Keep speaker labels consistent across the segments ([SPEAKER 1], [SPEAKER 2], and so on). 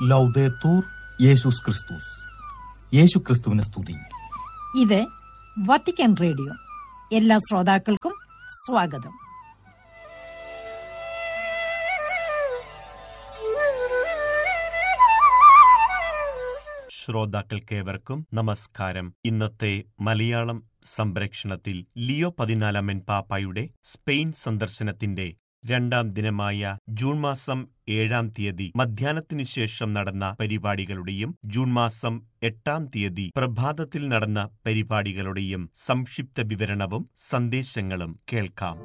[SPEAKER 1] ലൗദേത്തൂർ യേശുസ് ക്രിസ്തുസ് യേശു ക്രിസ്തുവിനെ സ്തുതി
[SPEAKER 2] ഇത് വത്തിക്കാൻ റേഡിയോ എല്ലാ ശ്രോതാക്കൾക്കും സ്വാഗതം
[SPEAKER 3] ശ്രോതാക്കൾക്കേവർക്കും നമസ്കാരം ഇന്നത്തെ മലയാളം സംപ്രേക്ഷണത്തിൽ ലിയോ പതിനാലാമൻ പാപ്പായുടെ സ്പെയിൻ സന്ദർശനത്തിന്റെ രണ്ടാം ദിനമായ ജൂൺ മാസം ഏഴാം തീയതി മധ്യാഹ്നത്തിന് ശേഷം നടന്ന പരിപാടികളുടെയും ജൂൺ മാസം എട്ടാം തീയതി പ്രഭാതത്തിൽ നടന്ന പരിപാടികളുടെയും സംക്ഷിപ്ത വിവരണവും സന്ദേശങ്ങളും കേൾക്കാം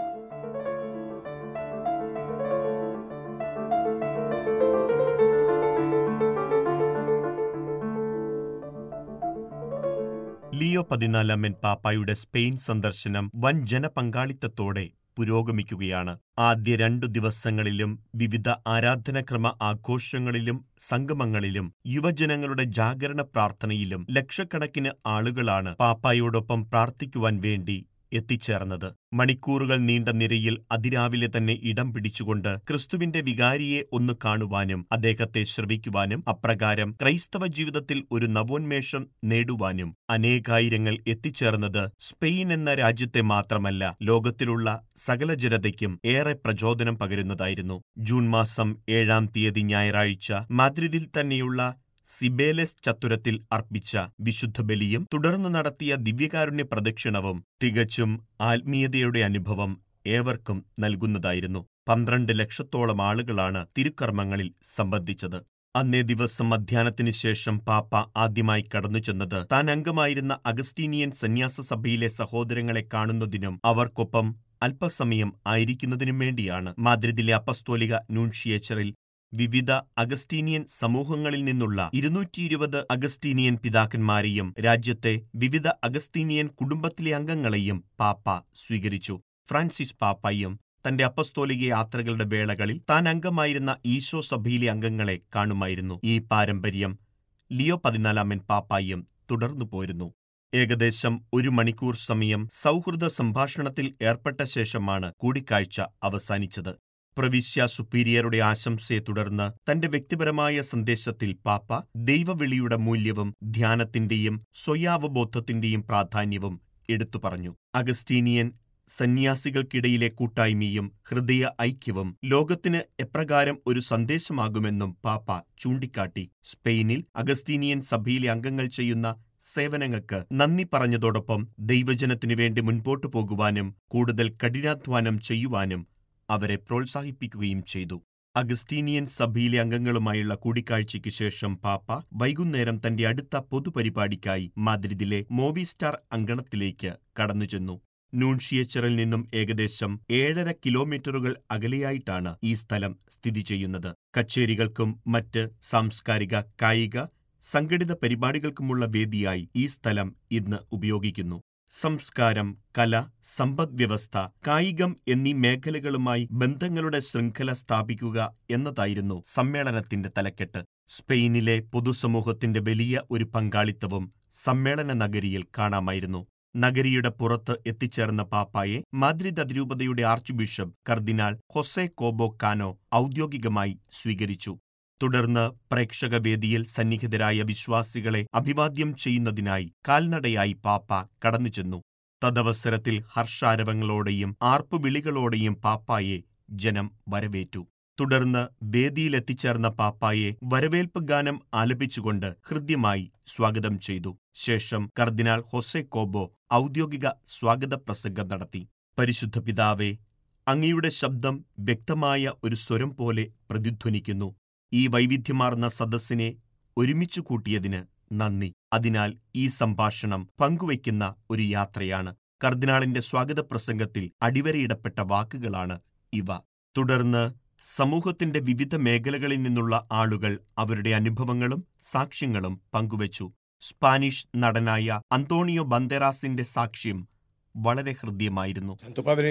[SPEAKER 3] ലിയോ പതിനാലാമൻ പാപ്പായുടെ സ്പെയിൻ സന്ദർശനം വൻ ജനപങ്കാളിത്തത്തോടെ പുരോഗമിക്കുകയാണ് ആദ്യ രണ്ടു ദിവസങ്ങളിലും വിവിധ ആരാധനക്രമ ആഘോഷങ്ങളിലും സംഗമങ്ങളിലും യുവജനങ്ങളുടെ ജാഗരണ പ്രാർത്ഥനയിലും ലക്ഷക്കണക്കിന് ആളുകളാണ് പാപ്പായോടൊപ്പം പ്രാർത്ഥിക്കുവാൻ വേണ്ടി എത്തിച്ചേർന്നത് മണിക്കൂറുകൾ നീണ്ട നിരയിൽ അതിരാവിലെ തന്നെ ഇടം പിടിച്ചുകൊണ്ട് ക്രിസ്തുവിന്റെ വികാരിയെ ഒന്ന് കാണുവാനും അദ്ദേഹത്തെ ശ്രവിക്കുവാനും അപ്രകാരം ക്രൈസ്തവ ജീവിതത്തിൽ ഒരു നവോന്മേഷം നേടുവാനും അനേകായിരങ്ങൾ എത്തിച്ചേർന്നത് സ്പെയിൻ എന്ന രാജ്യത്തെ മാത്രമല്ല ലോകത്തിലുള്ള സകല ജനതയ്ക്കും ഏറെ പ്രചോദനം പകരുന്നതായിരുന്നു ജൂൺ മാസം ഏഴാം തീയതി ഞായറാഴ്ച മാദ്രിദിൽ തന്നെയുള്ള സിബേലസ് ചത്തുരത്തിൽ അർപ്പിച്ച വിശുദ്ധ ബലിയും തുടർന്ന് നടത്തിയ ദിവ്യകാരുണ്യ പ്രദക്ഷിണവും തികച്ചും ആത്മീയതയുടെ അനുഭവം ഏവർക്കും നൽകുന്നതായിരുന്നു പന്ത്രണ്ട് ലക്ഷത്തോളം ആളുകളാണ് തിരുക്കർമ്മങ്ങളിൽ സംബന്ധിച്ചത് അന്നേ ദിവസം മധ്യാഹ്നത്തിന് ശേഷം പാപ്പ ആദ്യമായി കടന്നു ചെന്നത് താൻ അംഗമായിരുന്ന അഗസ്റ്റീനിയൻ സന്യാസ സഭയിലെ സഹോദരങ്ങളെ കാണുന്നതിനും അവർക്കൊപ്പം അല്പസമയം ആയിരിക്കുന്നതിനും വേണ്ടിയാണ് മാദ്രിദിലെ അപ്പസ്തോലിക നൂൺഷിയേച്ചറിൽ വിവിധ അഗസ്റ്റീനിയൻ സമൂഹങ്ങളിൽ നിന്നുള്ള ഇരുന്നൂറ്റി ഇരുപത് അഗസ്റ്റീനിയൻ പിതാക്കന്മാരെയും രാജ്യത്തെ വിവിധ അഗസ്റ്റീനിയൻ കുടുംബത്തിലെ അംഗങ്ങളെയും പാപ്പ സ്വീകരിച്ചു ഫ്രാൻസിസ് പാപ്പയും തന്റെ അപ്പസ്തോലിക യാത്രകളുടെ വേളകളിൽ താൻ അംഗമായിരുന്ന ഈശോ സഭയിലെ അംഗങ്ങളെ കാണുമായിരുന്നു ഈ പാരമ്പര്യം ലിയോ പതിനാലാമൻ പാപ്പായും തുടർന്നു പോരുന്നു ഏകദേശം ഒരു മണിക്കൂർ സമയം സൗഹൃദ സംഭാഷണത്തിൽ ഏർപ്പെട്ട ശേഷമാണ് കൂടിക്കാഴ്ച അവസാനിച്ചത് പ്രവിശ്യ സുപ്പീരിയറുടെ ആശംസയെ തുടർന്ന് തന്റെ വ്യക്തിപരമായ സന്ദേശത്തിൽ പാപ്പ ദൈവവിളിയുടെ മൂല്യവും ധ്യാനത്തിന്റെയും സ്വയാവബോധത്തിന്റെയും പ്രാധാന്യവും എടുത്തു പറഞ്ഞു അഗസ്റ്റീനിയൻ സന്യാസികൾക്കിടയിലെ കൂട്ടായ്മയും ഹൃദയ ഐക്യവും ലോകത്തിന് എപ്രകാരം ഒരു സന്ദേശമാകുമെന്നും പാപ്പ ചൂണ്ടിക്കാട്ടി സ്പെയിനിൽ അഗസ്റ്റീനിയൻ സഭയിലെ അംഗങ്ങൾ ചെയ്യുന്ന സേവനങ്ങൾക്ക് നന്ദി പറഞ്ഞതോടൊപ്പം ദൈവജനത്തിനു വേണ്ടി മുൻപോട്ടു പോകുവാനും കൂടുതൽ കഠിനാധ്വാനം ചെയ്യുവാനും അവരെ പ്രോത്സാഹിപ്പിക്കുകയും ചെയ്തു അഗസ്റ്റീനിയൻ സഭയിലെ അംഗങ്ങളുമായുള്ള കൂടിക്കാഴ്ചയ്ക്ക് ശേഷം പാപ്പ വൈകുന്നേരം തന്റെ അടുത്ത പൊതുപരിപാടിക്കായി മാദ്രിദിലെ മോവിസ്റ്റാർ അങ്കണത്തിലേക്ക് കടന്നുചെന്നു നൂൺഷിയേച്ചറിൽ നിന്നും ഏകദേശം ഏഴര കിലോമീറ്ററുകൾ അകലെയായിട്ടാണ് ഈ സ്ഥലം സ്ഥിതി ചെയ്യുന്നത് കച്ചേരികൾക്കും മറ്റ് സാംസ്കാരിക കായിക സംഘടിത പരിപാടികൾക്കുമുള്ള വേദിയായി ഈ സ്ഥലം ഇന്ന് ഉപയോഗിക്കുന്നു സംസ്കാരം കല സമ്പദ്വ്യവസ്ഥ കായികം എന്നീ മേഖലകളുമായി ബന്ധങ്ങളുടെ ശൃംഖല സ്ഥാപിക്കുക എന്നതായിരുന്നു സമ്മേളനത്തിന്റെ തലക്കെട്ട് സ്പെയിനിലെ പൊതുസമൂഹത്തിന്റെ വലിയ ഒരു പങ്കാളിത്തവും സമ്മേളന നഗരിയിൽ കാണാമായിരുന്നു നഗരിയുടെ പുറത്ത് എത്തിച്ചേർന്ന പാപ്പായെ മാദ്രിദ് അതിരൂപതയുടെ ആർച്ച് ബിഷപ്പ് കർദിനാൾ ഹൊസെ കോബോ കാനോ ഔദ്യോഗികമായി സ്വീകരിച്ചു തുടർന്ന് പ്രേക്ഷകവേദിയിൽ സന്നിഹിതരായ വിശ്വാസികളെ അഭിവാദ്യം ചെയ്യുന്നതിനായി കാൽനടയായി പാപ്പ കടന്നുചെന്നു തദവസരത്തിൽ ഹർഷാരവങ്ങളോടെയും ആർപ്പുവിളികളോടെയും പാപ്പായെ ജനം വരവേറ്റു തുടർന്ന് വേദിയിലെത്തിച്ചേർന്ന പാപ്പായെ വരവേൽപ്പ് ഗാനം ആലപിച്ചുകൊണ്ട് ഹൃദ്യമായി സ്വാഗതം ചെയ്തു ശേഷം കർദിനാൾ ഹൊസെ കോബോ ഔദ്യോഗിക സ്വാഗത പ്രസംഗം നടത്തി പരിശുദ്ധ പിതാവേ അങ്ങയുടെ ശബ്ദം വ്യക്തമായ ഒരു സ്വരം പോലെ പ്രതിധ്വനിക്കുന്നു ഈ വൈവിധ്യമാർന്ന സദസ്സിനെ ഒരുമിച്ചു കൂട്ടിയതിന് നന്ദി അതിനാൽ ഈ സംഭാഷണം പങ്കുവയ്ക്കുന്ന ഒരു യാത്രയാണ് കർദിനാളിന്റെ സ്വാഗത പ്രസംഗത്തിൽ അടിവരയിടപ്പെട്ട വാക്കുകളാണ് ഇവ തുടർന്ന് സമൂഹത്തിന്റെ വിവിധ മേഖലകളിൽ നിന്നുള്ള ആളുകൾ അവരുടെ അനുഭവങ്ങളും സാക്ഷ്യങ്ങളും പങ്കുവച്ചു സ്പാനിഷ് നടനായ അന്തോണിയോ ബന്ദേറാസിന്റെ സാക്ഷ്യം വളരെ ഹൃദ്യമായിരുന്നു
[SPEAKER 4] Santo Padre,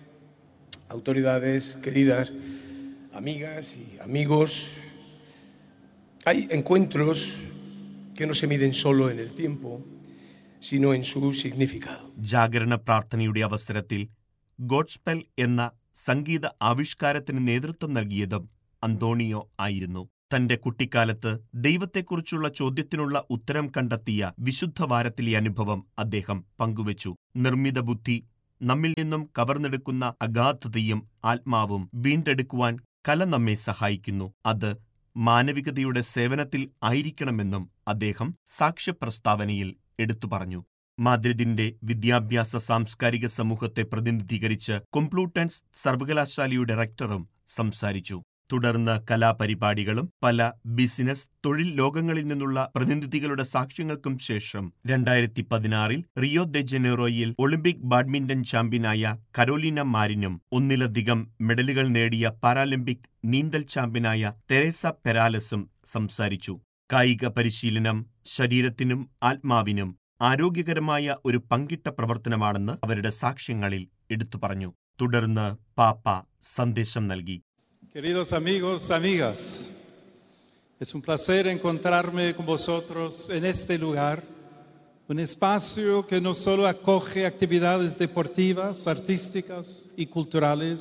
[SPEAKER 4] autoridades queridas, amigas y amigos, hay encuentros que no se miden solo en el tiempo, sino en su significado.
[SPEAKER 3] ജാഗരണ പ്രാർത്ഥനയുടെ അവസരത്തിൽ ഗോഡ്സ്പെൽ എന്ന സംഗീത ആവിഷ്കാരത്തിന് നേതൃത്വം നൽകിയതും അന്തോണിയോ ആയിരുന്നു തന്റെ കുട്ടിക്കാലത്ത് ദൈവത്തെക്കുറിച്ചുള്ള ചോദ്യത്തിനുള്ള ഉത്തരം കണ്ടെത്തിയ വിശുദ്ധ വാരത്തിലെ അനുഭവം അദ്ദേഹം പങ്കുവച്ചു നിർമ്മിത ബുദ്ധി നമ്മിൽ നിന്നും കവർന്നെടുക്കുന്ന അഗാധതയും ആത്മാവും വീണ്ടെടുക്കുവാൻ കല നമ്മെ സഹായിക്കുന്നു അത് മാനവികതയുടെ സേവനത്തിൽ ആയിരിക്കണമെന്നും അദ്ദേഹം സാക്ഷ്യപ്രസ്താവനയിൽ എടുത്തു പറഞ്ഞു മാദ്രിദിന്റെ വിദ്യാഭ്യാസ സാംസ്കാരിക സമൂഹത്തെ പ്രതിനിധീകരിച്ച് കൊംപ്ലൂട്ടൻസ് സർവകലാശാലയുടെ റെക്ടറും സംസാരിച്ചു തുടർന്ന് കലാപരിപാടികളും പല ബിസിനസ് തൊഴിൽ ലോകങ്ങളിൽ നിന്നുള്ള പ്രതിനിധികളുടെ സാക്ഷ്യങ്ങൾക്കും ശേഷം രണ്ടായിരത്തി പതിനാറിൽ റിയോ ദെ ജനീറോയിൽ ഒളിമ്പിക് ബാഡ്മിന്റൺ ചാമ്പ്യനായ കരോലിന മാരിനും ഒന്നിലധികം മെഡലുകൾ നേടിയ പാരാലിമ്പിക് നീന്തൽ ചാമ്പ്യനായ തെരേസ പെരാലസും സംസാരിച്ചു കായിക പരിശീലനം ശരീരത്തിനും ആത്മാവിനും ആരോഗ്യകരമായ ഒരു പങ്കിട്ട പ്രവർത്തനമാണെന്ന് അവരുടെ സാക്ഷ്യങ്ങളിൽ എടുത്തു പറഞ്ഞു തുടർന്ന് പാപ്പ സന്ദേശം നൽകി
[SPEAKER 5] Queridos amigos, amigas, es un placer encontrarme con vosotros en este lugar, un espacio que no solo acoge actividades deportivas, artísticas y culturales,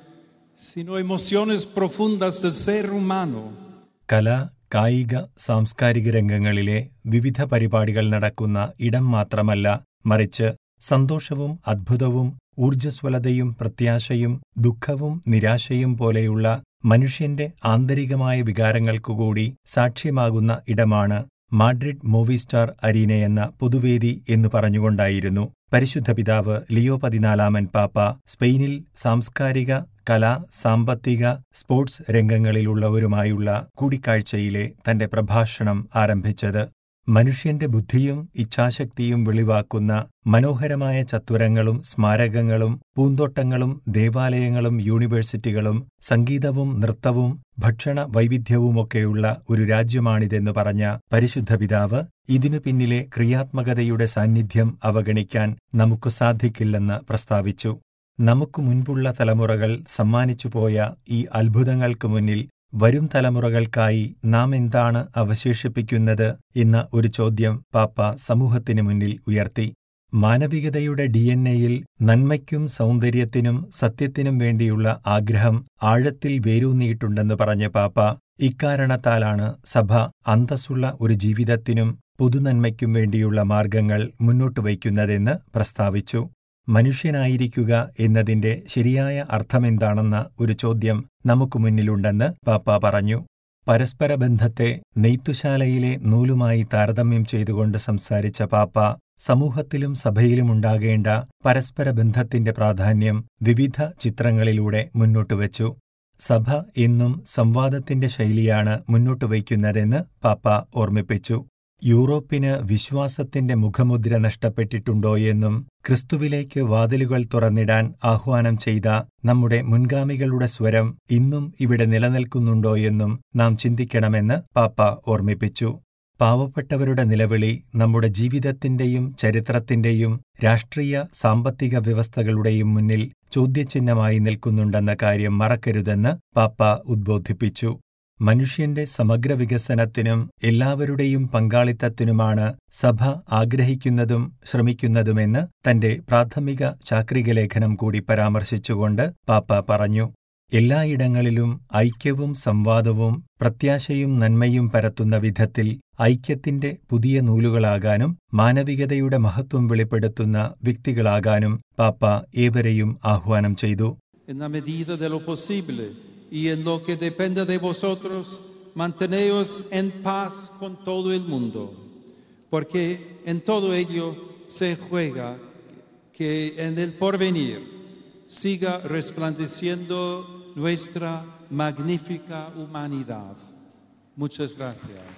[SPEAKER 5] sino emociones profundas del ser humano.
[SPEAKER 6] കല കായിക സാംസ്കാരിക രംഗങ്ങളിലെ വിവിധ പരിപാടികൾ നടക്കുന്ന ഇടം മാത്രമല്ല മറിച്ച് സന്തോഷവും അദ്ഭുതവും ഊർജ്ജസ്വലതയും പ്രത്യാശയും ദുഃഖവും നിരാശയും പോലെയുള്ള മനുഷ്യന്റെ ആന്തരികമായ വികാരങ്ങൾക്കുകൂടി സാക്ഷ്യമാകുന്ന ഇടമാണ് മാഡ്രിഡ് മൂവി സ്റ്റാർ അരീനയെന്ന പൊതുവേദി എന്നു പറഞ്ഞുകൊണ്ടായിരുന്നു പരിശുദ്ധ പിതാവ് ലിയോ പതിനാലാമൻ പാപ്പ സ്പെയിനിൽ സാംസ്കാരിക കലാ സാമ്പത്തിക സ്പോർട്സ് രംഗങ്ങളിലുള്ളവരുമായുള്ള കൂടിക്കാഴ്ചയിലെ തന്റെ പ്രഭാഷണം ആരംഭിച്ചത് മനുഷ്യന്റെ ബുദ്ധിയും ഇച്ഛാശക്തിയും വെളിവാക്കുന്ന മനോഹരമായ ചത്വരങ്ങളും സ്മാരകങ്ങളും പൂന്തോട്ടങ്ങളും ദേവാലയങ്ങളും യൂണിവേഴ്സിറ്റികളും സംഗീതവും നൃത്തവും ഭക്ഷണ വൈവിധ്യവുമൊക്കെയുള്ള ഒരു രാജ്യമാണിതെന്ന് പറഞ്ഞ പരിശുദ്ധ പിതാവ് ഇതിനു പിന്നിലെ ക്രിയാത്മകതയുടെ സാന്നിധ്യം അവഗണിക്കാൻ നമുക്ക് സാധിക്കില്ലെന്ന് പ്രസ്താവിച്ചു നമുക്ക് മുൻപുള്ള തലമുറകൾ സമ്മാനിച്ചുപോയ ഈ അത്ഭുതങ്ങൾക്ക് മുന്നിൽ വരും തലമുറകൾക്കായി നാം എന്താണ് അവശേഷിപ്പിക്കുന്നത് എന്ന ഒരു ചോദ്യം പാപ്പ സമൂഹത്തിനു മുന്നിൽ ഉയർത്തി മാനവികതയുടെ ഡി എൻ എയിൽ നന്മയ്ക്കും സൗന്ദര്യത്തിനും സത്യത്തിനും വേണ്ടിയുള്ള ആഗ്രഹം ആഴത്തിൽ വേരൂന്നിയിട്ടുണ്ടെന്ന് പറഞ്ഞ പാപ്പ ഇക്കാരണത്താലാണ് സഭ അന്തസ്സുള്ള ഒരു ജീവിതത്തിനും പൊതുനന്മയ്ക്കും വേണ്ടിയുള്ള മാർഗങ്ങൾ മുന്നോട്ട് വയ്ക്കുന്നതെന്ന് പ്രസ്താവിച്ചു മനുഷ്യനായിരിക്കുക എന്നതിന്റെ ശരിയായ അർത്ഥമെന്താണെന്ന ഒരു ചോദ്യം നമുക്ക് മുന്നിലുണ്ടെന്ന് പാപ്പ പറഞ്ഞു പരസ്പര ബന്ധത്തെ നെയ്ത്തുശാലയിലെ നൂലുമായി താരതമ്യം ചെയ്തുകൊണ്ട് സംസാരിച്ച പാപ്പ സമൂഹത്തിലും സഭയിലുമുണ്ടാകേണ്ട പരസ്പര ബന്ധത്തിന്റെ പ്രാധാന്യം വിവിധ ചിത്രങ്ങളിലൂടെ മുന്നോട്ടുവച്ചു സഭ എന്നും സംവാദത്തിന്റെ ശൈലിയാണ് മുന്നോട്ട് വയ്ക്കുന്നതെന്ന് പാപ്പ ഓർമ്മിപ്പിച്ചു യൂറോപ്പിന് വിശ്വാസത്തിന്റെ മുഖമുദ്ര നഷ്ടപ്പെട്ടിട്ടുണ്ടോയെന്നും ക്രിസ്തുവിലേക്ക് വാതിലുകൾ തുറന്നിടാൻ ആഹ്വാനം ചെയ്ത നമ്മുടെ മുൻഗാമികളുടെ സ്വരം ഇന്നും ഇവിടെ നിലനിൽക്കുന്നുണ്ടോയെന്നും നാം ചിന്തിക്കണമെന്ന് പാപ്പ ഓർമ്മിപ്പിച്ചു പാവപ്പെട്ടവരുടെ നിലവിളി നമ്മുടെ ജീവിതത്തിന്റെയും ചരിത്രത്തിന്റെയും രാഷ്ട്രീയ സാമ്പത്തിക വ്യവസ്ഥകളുടെയും മുന്നിൽ ചോദ്യചിഹ്നമായി നിൽക്കുന്നുണ്ടെന്ന കാര്യം മറക്കരുതെന്ന് പാപ്പ ഉദ്ബോധിപ്പിച്ചു മനുഷ്യന്റെ സമഗ്ര വികസനത്തിനും എല്ലാവരുടെയും പങ്കാളിത്തത്തിനുമാണ് സഭ ആഗ്രഹിക്കുന്നതും ശ്രമിക്കുന്നതുമെന്ന് തന്റെ പ്രാഥമിക ചാക്രിക ലേഖനം കൂടി പരാമർശിച്ചുകൊണ്ട് പാപ്പ പറഞ്ഞു എല്ലായിടങ്ങളിലും ഐക്യവും സംവാദവും പ്രത്യാശയും നന്മയും പരത്തുന്ന വിധത്തിൽ ഐക്യത്തിന്റെ പുതിയ നൂലുകളാകാനും മാനവികതയുടെ മഹത്വം വെളിപ്പെടുത്തുന്ന വ്യക്തികളാകാനും പാപ്പ ഏവരെയും ആഹ്വാനം ചെയ്തു
[SPEAKER 5] En la medida de lo posible y en lo que dependa de vosotros, manteneos en paz con todo el mundo, porque en todo ello se juega que en el porvenir siga resplandeciendo nuestra magnífica humanidad. Muchas gracias.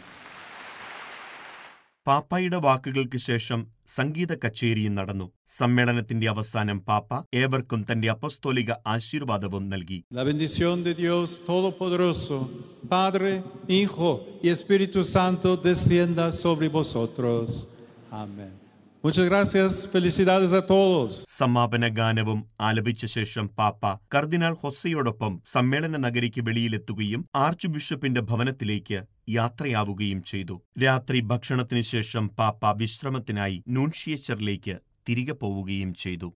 [SPEAKER 3] പാപ്പായുടെ വാക്കുകൾക്ക് ശേഷം സംഗീത കച്ചേരിയും നടന്നു സമ്മേളനത്തിന്റെ അവസാനം പാപ്പ ഏവർക്കും തന്റെ അപ്പസ്തോലിക ആശീർവാദവും നൽകി
[SPEAKER 5] La bendición de Dios Todopoderoso, Padre, Hijo y Espíritu Santo descienda sobre vosotros. Amén. Muchas gracias. Felicidades a todos.
[SPEAKER 3] സമാപന ഗാനവും ആലപിച്ച ശേഷം പാപ്പ കർദിനാൾ ഹൊസയോടൊപ്പം സമ്മേളന നഗരിക്ക് വെളിയിലെത്തുകയും ആർച്ച് ബിഷപ്പിന്റെ ഭവനത്തിലേക്ക് യാത്രയാവുകയും ചെയ്തു രാത്രി ഭക്ഷണത്തിനു ശേഷം പാപ്പ വിശ്രമത്തിനായി നൂൺഷിയേച്ചറിലേക്ക് തിരികെ പോവുകയും ചെയ്തു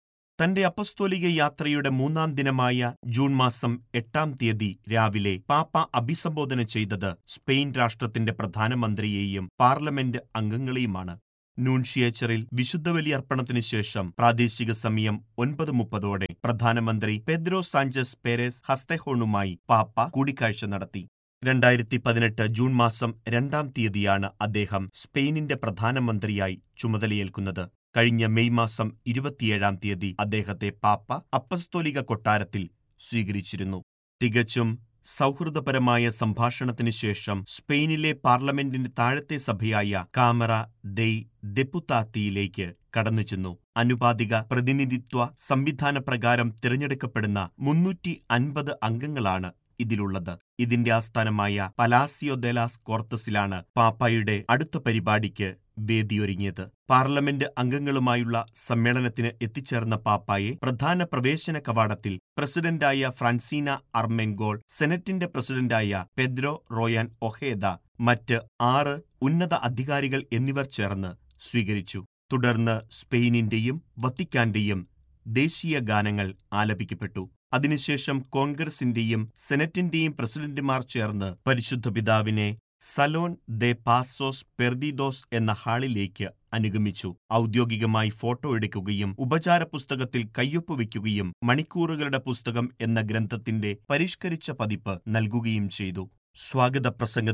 [SPEAKER 3] തന്റെ അപ്പസ്തോലിക യാത്രയുടെ മൂന്നാം ദിനമായ ജൂൺ മാസം എട്ടാം തീയതി രാവിലെ പാപ്പ അഭിസംബോധന ചെയ്തത് സ്പെയിൻ രാഷ്ട്രത്തിന്റെ പ്രധാനമന്ത്രിയെയും പാർലമെന്റ് അംഗങ്ങളെയുമാണ് നൂൺഷിയേച്ചറിൽ വിശുദ്ധ ബലിയർപ്പണത്തിനു ശേഷം പ്രാദേശിക സമയം ഒൻപത് മുപ്പതോടെ പ്രധാനമന്ത്രി പെദ്രോ സാഞ്ചസ് പെരേസ് ഹസ്തെഹോണുമായി പാപ്പ കൂടിക്കാഴ്ച നടത്തി രണ്ടായിരത്തി പതിനെട്ട് ജൂൺ മാസം രണ്ടാം തീയതിയാണ് അദ്ദേഹം സ്പെയിനിന്റെ പ്രധാനമന്ത്രിയായി ചുമതലയേൽക്കുന്നത് കഴിഞ്ഞ മെയ് മാസം ഇരുപത്തിയേഴാം തീയതി അദ്ദേഹത്തെ പാപ്പ അപ്പസ്തോലിക കൊട്ടാരത്തിൽ സ്വീകരിച്ചിരുന്നു തികച്ചും സൗഹൃദപരമായ സംഭാഷണത്തിനു ശേഷം സ്പെയിനിലെ പാർലമെന്റിന്റെ താഴത്തെ സഭയായ കാമറ ദെയ് ഡെപ്പുത്താത്തിയിലേക്ക് കടന്നുചെന്നു അനുപാതിക പ്രതിനിധിത്വ സംവിധാനപ്രകാരം തിരഞ്ഞെടുക്കപ്പെടുന്ന മുന്നൂറ്റി അൻപത് അംഗങ്ങളാണ് ഇതിലുള്ളത് ഇതിന്റെ ആസ്ഥാനമായ പലാസിയോ ദെലാസ് കോർത്തസിലാണ് പാപ്പായുടെ അടുത്ത പരിപാടിക്ക് വേദിയൊരുങ്ങിയത് പാർലമെന്റ് അംഗങ്ങളുമായുള്ള സമ്മേളനത്തിന് എത്തിച്ചേർന്ന പാപ്പായെ പ്രധാന പ്രവേശന കവാടത്തിൽ പ്രസിഡന്റായ ഫ്രാൻസീന അർമെൻഗോൾ സെനറ്റിന്റെ പ്രസിഡന്റായ പെദ്രോ റോയാൻ ഒഹേദ മറ്റ് ആറ് ഉന്നത അധികാരികൾ എന്നിവർ ചേർന്ന് സ്വീകരിച്ചു തുടർന്ന് സ്പെയിനിന്റെയും വത്തിക്കാന്റെയും ദേശീയ ഗാനങ്ങൾ ആലപിക്കപ്പെട്ടു അതിനുശേഷം കോൺഗ്രസിന്റെയും സെനറ്റിന്റെയും പ്രസിഡന്റുമാർ ചേർന്ന് പരിശുദ്ധ പിതാവിനെ സലോൺ ദെ പാസോസ് പെർദിദോസ് എന്ന ഹാളിലേക്ക് അനുഗമിച്ചു ഔദ്യോഗികമായി ഫോട്ടോ എടുക്കുകയും ഉപചാര പുസ്തകത്തിൽ കയ്യൊപ്പ് വയ്ക്കുകയും മണിക്കൂറുകളുടെ പുസ്തകം എന്ന ഗ്രന്ഥത്തിന്റെ പരിഷ്കരിച്ച പതിപ്പ് നൽകുകയും ചെയ്തു സ്വാഗത പ്രസംഗ